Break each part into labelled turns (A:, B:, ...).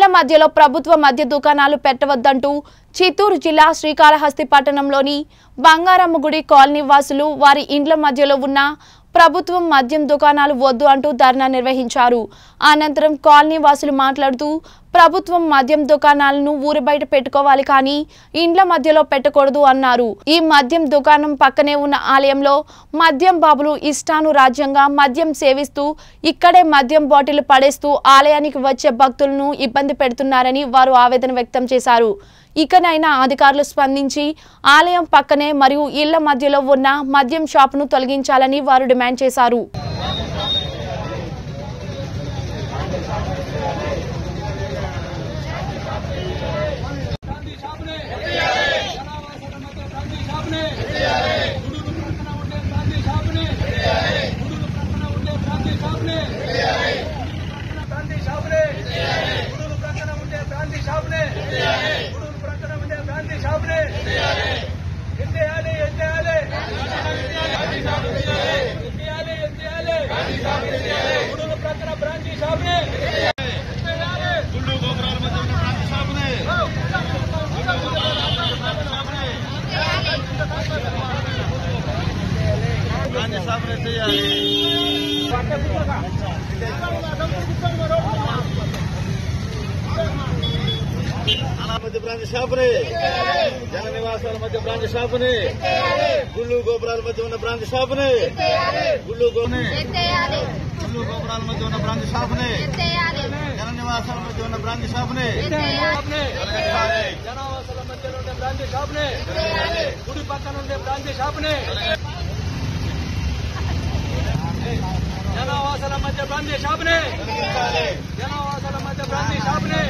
A: మధ్యలో ప్రభుత్వ మద్య దుకాణాలు పెట్టవద్దంటూ చిత్తూరు జిల్లా శ్రీకాళహస్తి పట్టణంలోని బంగారమ్మ గుడి కాలనీ వాసులు వారి ఇండ్ల మధ్యలో ఉన్న ప్రభుత్వం మద్యం దుకాణాలు వద్దు అంటూ ధర్నా నిర్వహించారు అనంతరం కాలనీ వాసులు మాట్లాడుతూ ప్రభుత్వం మద్యం దుకాణాలను ఊరి బయట పెట్టుకోవాలి కానీ ఇండ్ల మధ్యలో పెట్టకూడదు అన్నారు ఈ మద్యం దుకాణం పక్కనే ఉన్న ఆలయంలో మద్యం బాబులు ఇష్టాను రాజ్యంగా మద్యం సేవిస్తూ ఇక్కడే మద్యం బాటిల్ పడేస్తూ ఆలయానికి వచ్చే భక్తులను ఇబ్బంది పెడుతున్నారని వారు ఆవేదన వ్యక్తం చేశారు ఇకనైనా అధికారులు స్పందించి ఆలయం పక్కనే మరియు ఇళ్ల మధ్యలో ఉన్న మద్యం షాపును తొలగించాలని వారు డిమాండ్ చేశారు
B: ప్రాంతీ షాపులే గుడులు ప్రక్కన ఉండే ప్రాంతీ షాపులే గుడులు ప్రక్కన ఉండే ప్రాంతీ షాపులే ఎత్తేయాలి ఎత్తేయాలి ఎత్తేయాలి ఎత్తేయాలి గుడులు ప్రక్కన ప్రాంతీ షాపులే గుళ్ళు గోపురాల మధ్య ఉన్న ప్రాంతీ షాపులే ప్రాంతీ షాపులు ఎత్తేయాలి మధ్య ప్రాంత షాపుని జన నివాసాల మధ్య ప్రాంత షాపుని గుళ్ళు గోపురాల మధ్య ఉన్న ప్రాంత షాపుని గుళ్ళు గోని గుళ్ళు గోపురాల మధ్య ఉన్న ప్రాంత షాపుని జన నివాసాల మధ్య ఉన్న ప్రాంత షాపుని తొలగించాలి.
C: జనావాసాల మధ్యలో ఉండే ప్రాంతీయ షాపునే గుడి పక్కన ఉండే ప్రాంతీయ షాపునే జనావాసాల మధ్య ప్రాంతీయ షాపునే
B: తొలగించాలి.
C: జనావాసాల మధ్య ప్రాంతీయ షాపునే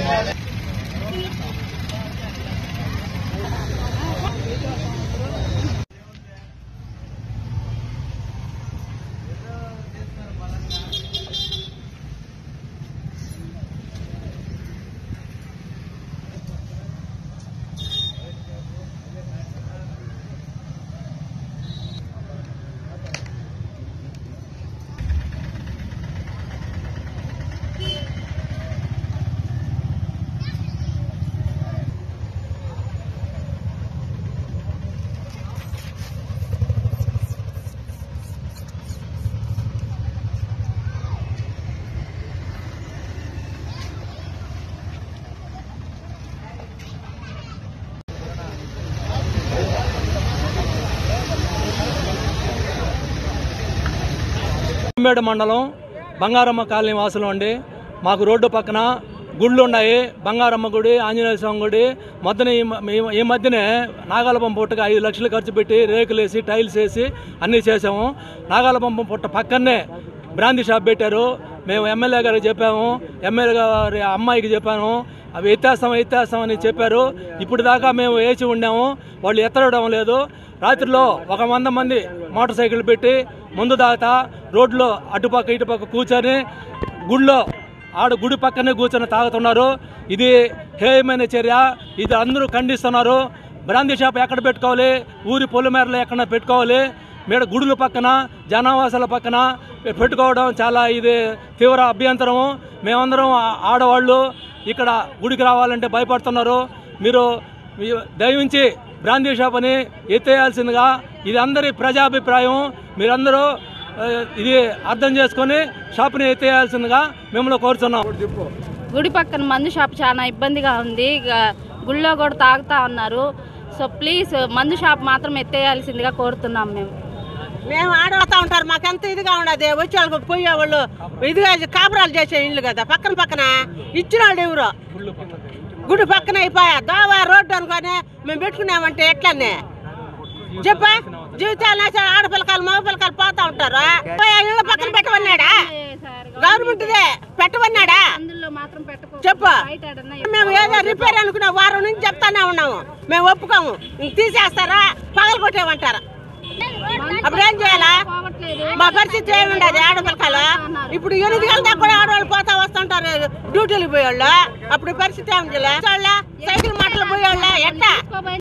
D: మేడ మండలం బంగారమ్మ కాలనీ వాసులు అండి మాకు రోడ్డు పక్కన గుళ్ళు ఉన్నాయి బంగారమ్మ గుడి ఆంజనేయ స్వామి గుడి మధ్యన ఈ మ- ఈ- ఈ మధ్యనే నాగాలపం పుట్టగా ఐదు లక్షలు ఖర్చు పెట్టి రేకులు వేసి టైల్స్ వేసి అన్నీ చేసాము నాగాలపంప పుట్ట పక్కనే బ్రాందీ షాప్ పెట్టారు మేము ఎమ్మెల్యే గారికి చెప్పాము ఎమ్మెల్యే గారి అమ్మాయికి చెప్పాను అవి ఎత్తేస్తాం ఎత్తేస్తాం అని చెప్పారు ఇప్పుడు దాకా మేము వేసి ఉన్నాము వాళ్ళు ఎత్తడం లేదు రాత్రిలో ఒక వంద మంది మోటార్ సైకిల్ పెట్టి ముందు దాకా రోడ్లో అటుపక్క ఇటుపక్క కూర్చొని గుడిలో ఆడ గుడి పక్కనే కూర్చొని తాగుతున్నారు ఇది హేయమైన చర్య ఇది అందరూ ఖండిస్తున్నారు బ్రాందీ షాప్ ఎక్కడ పెట్టుకోవాలి ఊరి పొలిమేరలో ఎక్కడ పెట్టుకోవాలి మేడ గుడుల పక్కన జనావాసాల పక్కన పెట్టుకోవడం చాలా ఇది తీవ్ర అభ్యంతరము మేమందరం ఆ- ఆడవాళ్ళు ఇక్కడ గుడికి రావాలంటే భయపడుతున్నారు మీరు మీ- దయవించి బ్రాందీ షాప్ అని ఎత్తేయాల్సిందిగా ఇది అందరి ప్రజాభిప్రాయం మీరందరూ ఆ, ఇది అర్థం చేసుకొని షాప్ని ఎత్తేయాల్సిందిగా మిమ్మల్ని కోరుతున్నాం
E: గుడి పక్కన మందు షాప్ చాలా ఇబ్బందిగా ఉంది ఇక గుళ్ళో కూడా తాగుతా ఉన్నారు సో ప్లీజ్ మందు షాప్ మాత్రం ఎత్తేయాల్సిందిగా కోరుతున్నాం మేము
F: మేము ఆడవుతా ఉంటారు మాకెంత ఇదిగా ఉండదు వచ్చే వాళ్ళకి పోయే వాళ్ళు ఇదిగా కాపురాలు చేసే ఇల్లు కదా పక్కన పక్కన ఇచ్చిన వాళ్ళు ఎవరు గుడి పక్కన అయిపోయా దోవా రోడ్డు అనుకొని మేము పెట్టుకున్నామంటే ఎట్లనే చెప్పా జీవితాలు నాశ ఆడపిల్లకాయలు మగ పిల్లకాయలు పోతా ఉంటారు పోయే ఇళ్ళ పక్కన పెట్టమన్నాడా గవర్నమెంట్దే పెట్టమన్నాడా
E: అందులో మాత్రం పెట్టుకో
F: చెప్పు
E: బయట ఏడన్నా
F: మేము ఏదో రిపేర్ అనుకున్న వారం నుంచి చెప్తానే ఉన్నాము మేము ఒప్పుకోము ఇంక తీసేస్తారా పగలు కొట్టేమంటారా అప్పుడు ఏం చేయాలా
E: పోవట్లేదు
F: మా పరిస్థితి ఏముండదు ఆడపిల్లకాయలు ఇప్పుడు ఎనిమిది గంటల దాకా కూడా ఆడవాళ్ళు పోతా వస్తుంటారు డ్యూటీలు పోయేవాళ్ళు అప్పుడు పరిస్థితి ఏమి చేయాలి సైకిల్ మాటలు పోయేవాళ్ళ ఎట్టా